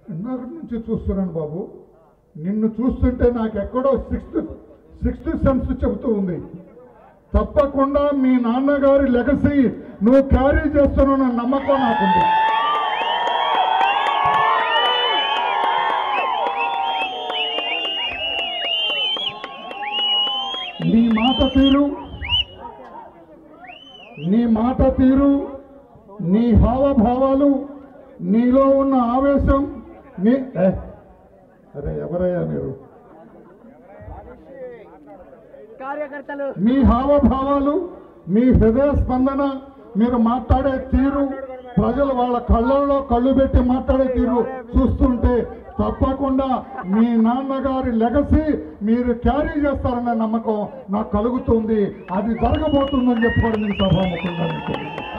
ఇందాక నుంచి చూస్తున్నాను బాబు నిన్ను చూస్తుంటే నాకు ఎక్కడో సిక్స్త్ సిక్స్త్ సెన్స్ చెబుతూ ఉంది తప్పకుండా మీ నాన్నగారి లెగసీ నువ్వు క్యారీ చేస్తున్న నమ్మకం నాకుంది నీ మాట తీరు నీ మాట తీరు నీ హావభావాలు నీలో ఉన్న ఆవేశం నీ ఏ, అరే ఎవరయ్యా మీరు కార్యకర్తలు మీ హావభావాలు మీ హృదయ స్పందన మీరు మాట్లాడే తీరు ప్రజలు వాళ్ళ కళ్ళల్లో కళ్ళు పెట్టి మాట్లాడే తీరు చూస్తుంటే తప్పకుండా మీ నాన్నగారి లెగసీ మీరు క్యారీ చేస్తారన్న నమ్మకం నాకు కలుగుతుంది అది జరగబోతుందని చెప్పి కూడా నేను సభాముఖంగా మీకు తెలియజేస్తాను.